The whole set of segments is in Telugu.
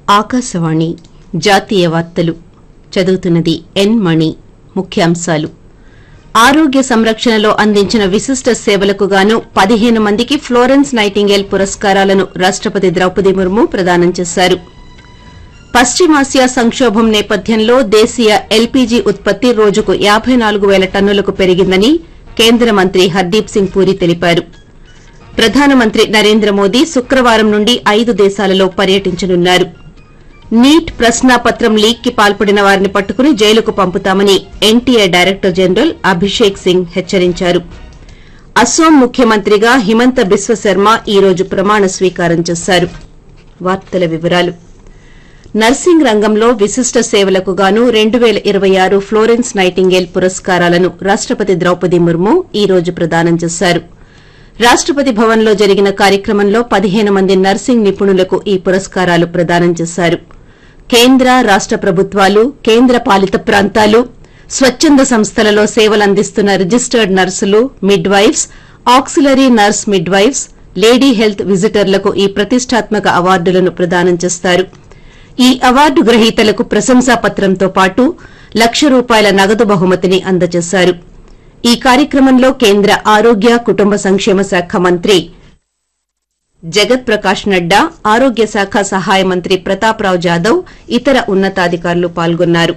ఆకాశవాణి జాతీయ వార్తలు చదువుతున్నది ఎన్ మణి ముఖ్యాంశాలు ఆరోగ్య సంరక్షణలో అందించిన విశిష్ట సేవలకు గాను పదిహేను మందికి ఫ్లోరెన్స్ నైటింగేల్ పురస్కారాలను రాష్టపతి ద్రౌపది ముర్ము ప్రదానం చేశారు పశ్చిమాసియా సంక్షోభం నేపథ్యంలో దేశీయ ఎల్పీజీ ఉత్పత్తి రోజుకు యాబై నాలుగు పేల టన్నులకు పెరిగిందని కేంద్ర మంత్రి హర్దీప్ సింగ్ పూరి తెలిపారు ప్రధానమంత్రి నరేంద్ర మోదీ శుక్రవారం నుండి ఐదు దేశాలలో పర్యటించనున్నారు నీట్ ప్రశ్నాపత్రం లీక్ కి పాల్పడిన వారిని పట్టుకుని జైలుకు పంపుతామని NTA director general Abhishek Singh హెచ్చరించారు అస్సోం ముఖ్యమంత్రిగా హిమంత బిశ్వ శర్మ ఈ రోజు ప్రమాణ స్వీకారం చేశారు వార్తల వివరాలు నర్సింగ్ రంగంలో విశిష్ట సేవలకు గాను రెండు పేల ఇరవై ఆరు ఫ్లోరెన్స్ నైటింగేల్ పురస్కారాలను రాష్టపతి ద్రౌపది ముర్ము ఈ రోజు ప్రదానం చేశారు రాష్టపతి భవన్లో జరిగిన కార్యక్రమంలో పదిహేను మంది నర్సింగ్ నిపుణులకు ఈ పురస్కారాలు ప్రదానం చేశారు కేంద్ర రాష్ట ప్రభుత్వాలు కేంద్ర పాలిత ప్రాంతాలు స్వచ్చంద సంస్థలలో సేవలందిస్తున్న రిజిస్టర్డ్ నర్సులు midwives auxiliary nurse midwives lady health విజిటర్లకు ఈ ప్రతిష్టాత్మక అవార్డులను ప్రదానం చేస్తారు ఈ అవార్డు గ్రహీతలకు ప్రశంసాపత్రంతో పాటు లక్ష రూపాయల నగదు బహుమతిని అందజేశారు ఈ కార్యక్రమంలో కేంద్ర ఆరోగ్య కుటుంబ సంక్షేమ శాఖ మంత్రి జగత్ ప్రకాష్ నడ్డా ఆరోగ్య శాఖ సహాయ మంత్రి ప్రతాప్రావు జాదవ్ ఇతర ఉన్నతాధికారులు పాల్గొన్నారు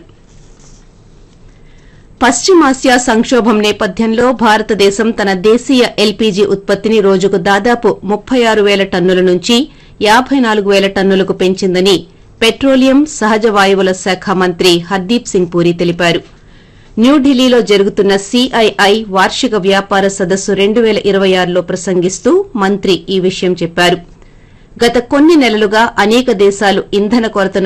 పశ్చిమాసియా సంక్షోభం నేపథ్యంలో భారతదేశం తన దేశీయ ఎల్పీజీ ఉత్పత్తిని రోజుకు దాదాపు ముప్పై ఆరు పేల టన్నుల నుంచి యాబై నాలుగు పేల టన్నులకు పెంచిందని పెట్రోలియం సహజ వాయువుల శాఖ మంత్రి హర్దీప్ సింగ్ పూరి తెలిపారు న్యూఢిల్లీలో జరుగుతున్న సీఐఐ వార్షిక వ్యాపార సదస్సు రెండు పేల ఇరవై ఆరులో ప్రసంగిస్తూ మంత్రి ఈ విషయం చెప్పారు గత కొన్ని నెలలుగా అనేక దేశాలు ఇంధన కొరతను